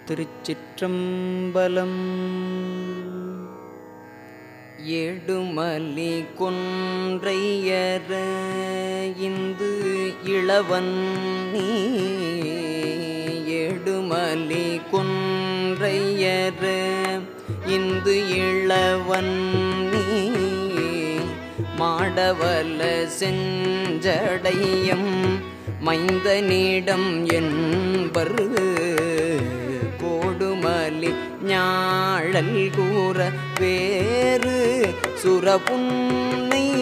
திருச்சிற்றம்பலம் ஏடுமலி கொன்றையர இந்து இளவன் நீ ஏடுமலி கொன்றையர இந்து இளவன் நீ மாடவல செஞ்சடையம் மைந்தனிடம் என்பர் கோடுமலி ஞாழல் கூற வேறு சுரபுன்னை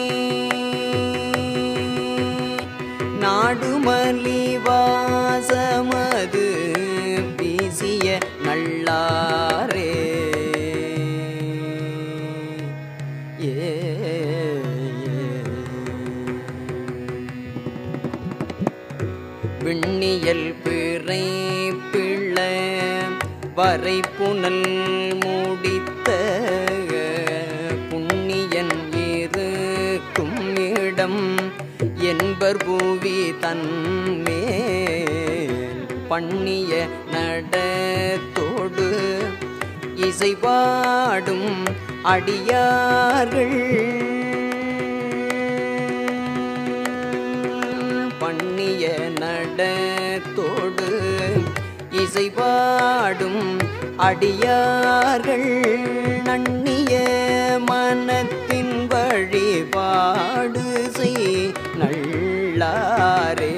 நாடுமலி வாசமது வீசிய நல்லாரே ஏ விண்ணியல் பிறை பிள்ள வரை புனல் மூடித்த புண்ணியன் இருக்கும் இடம் என்பர் பூவி தன்மேல் பண்ணிய நடத்தோடு இசைபாடும் அடியார்கள் பண்ணிய நடத்தோடு இசைபாடும் அடியார்கள் நன்னிய மனத்தின் வழிபாடு செய் நல்லாரே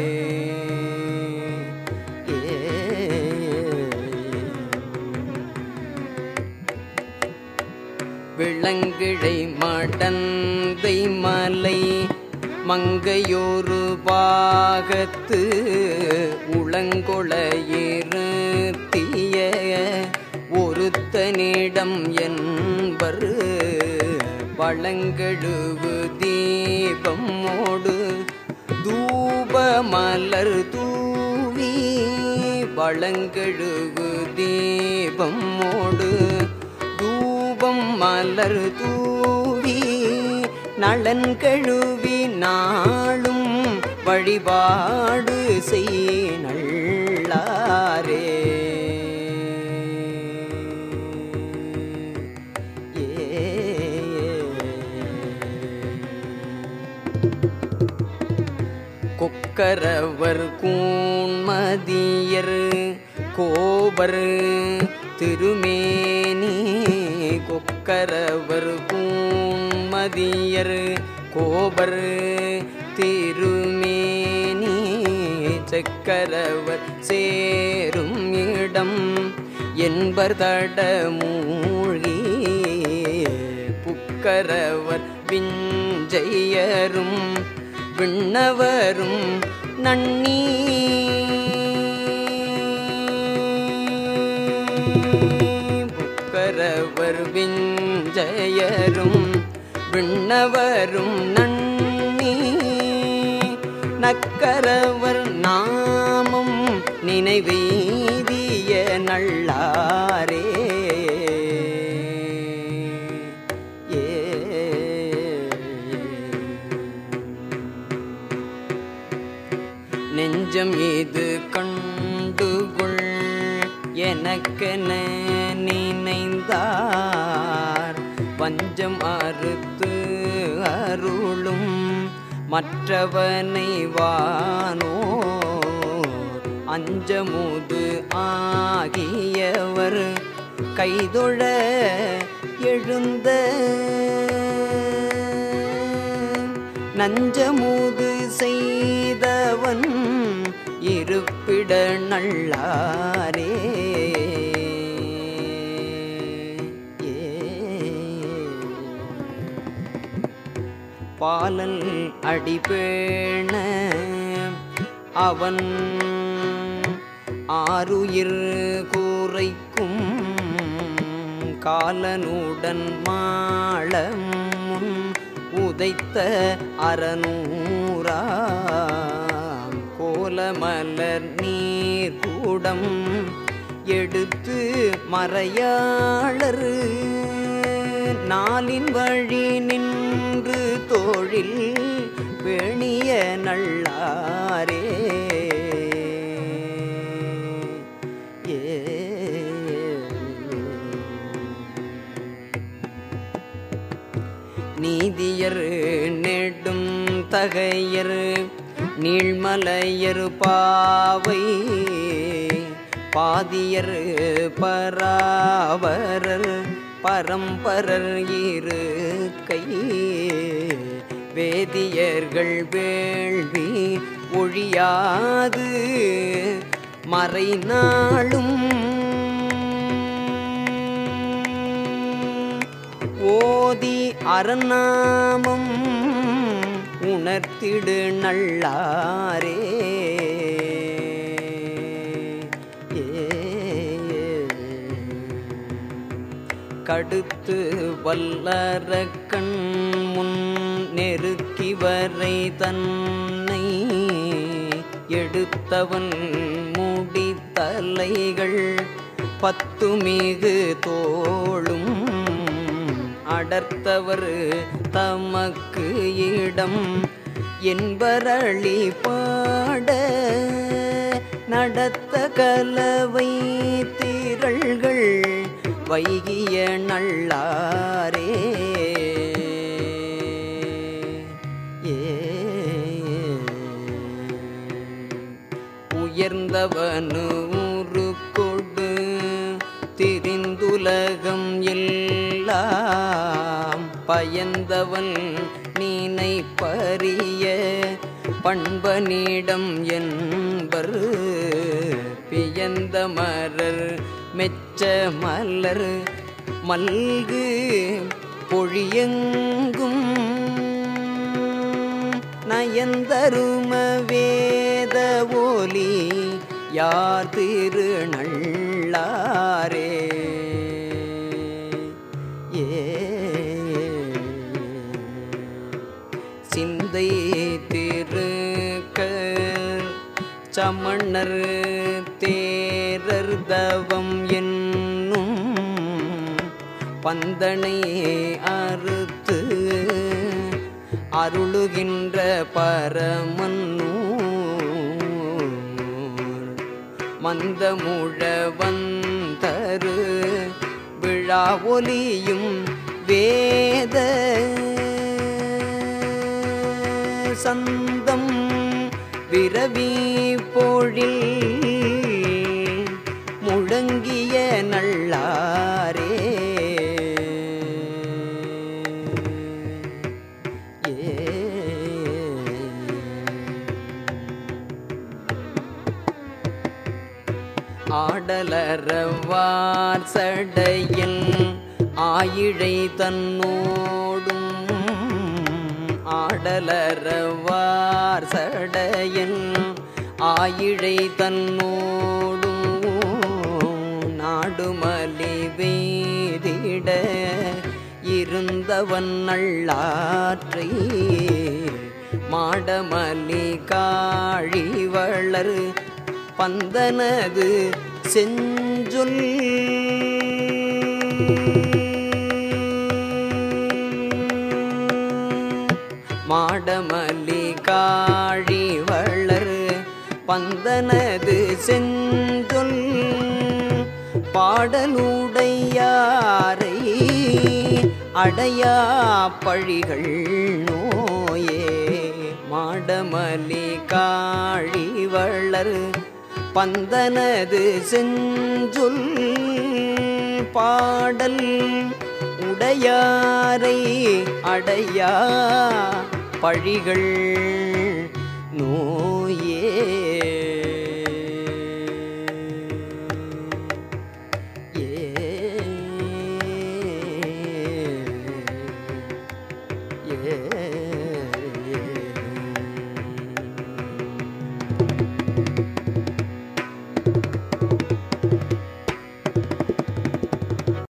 விளங்கிழை மடந்தை மலை மங்கையொரு பாகத்து உளங்கொள இருத்திய ஒருத்தனிடம் என்பர் வளங்கெழுவு தீபமோடு தூப மலர் தூவி வளங்கெழுவு தீபமோடு தூபம் மலர் தூவி நலன் கழுவி நாளும் வழிபாடு செய் நல்லாரே கொக்கரவர் கூண்மதியர் கோபர் திருமேனி கொக்கரவர் கூண்மதியர் கோபர் திருமேனி செக்கரவர் சேரும் இடம் என்பர் தட மூழ்கி புக்கரவர் விஞ்சையரும் விண்ணவரும் நன்னி புக்கரவர் விஞ்சயரும் விண்ணவரும் நன்னி நக்கரவர் நாமம் நினைவெய்திய நல்லாரே ஏ நெஞ்சம் இது கண்டுகொள் எனக்கென நினைந்தார் பஞ்சம் அறுத்து அருளும் மற்றவனை வானோர் அஞ்சமுது ஆகியவர் கைதொழ எழுந்த நஞ்சமுது செய்தவன் இருப்பிட நல்லாரே ஏ. பாலல் அடிபேண அவன் ஆருயிர் கூரைக்கும் காலனுடன் மாளம் முன் உதைத்த அறநூறாம் கோலமலர் நீர் கூடம் எடுத்து மறையாளர் நாளின் வழி நின்று தோழில் பேணிய நல்லாரே ஏ தகையர் நீள்மலையர் பாவை பாதியர் பராவரர் பரம்பரர் இரு கை வேதியர்கள் வேள்வி ஒழியாது மறை நாளும் ஓதி அறநாமம் உணர்த்திடு நல்லாரே கடுத்து வல்லரக்கண் முன் நெருக்கி வரை தன்னை எடுத்தவன் முடித்தலைகள் பத்து மிகு தோளும் அடர்த்தவர் தமக்கு இடம் என்பரளி பாட நடத்த கலவை திரள்கள் வைகிய நல்லாரே ஏ உயர்ந்தவனு ஊரு கொடு திரிந்துலகம் எல்லாம் பயந்தவன் நீனை பறிய பண்பனிடம் என்பர் பியந்த மலர் மெச்ச மலர் மல்கு பொழியெங்கும் நயந்தரும வேத ஒலி யார் திரு நல்லாரே ஏ சிந்தை திருக்க சமணர் தேரர் தவம் என்னும் பந்தனை அறுத்து அருளுகின்ற பரமன்னூர் மந்தமுழ வந்தரு விழா ஒலியும் வேத சந்தம் விரவி பொழில் முழங்கிய நல்லாரே ஆடலரவார் சடையன் ஆயிழை தன்னோடும் ஆடலரவார் சடையன் ஆயிழை தன்னோடும் நாடுமலி வேதிட இருந்தவன் நல்லாற்றை மாடமலி காழி வளர் பந்தனது செஞ்சொல் மாடமல்லி காழி வளர் பந்தனது செஞ்சொல் பாடலுடையாரை அடையா பழிகள் நோயே மாடமலி காழி வளர் பந்தனது செஞ்சொல் பாடல் உடையாரை அடையா பழிகள் நோயே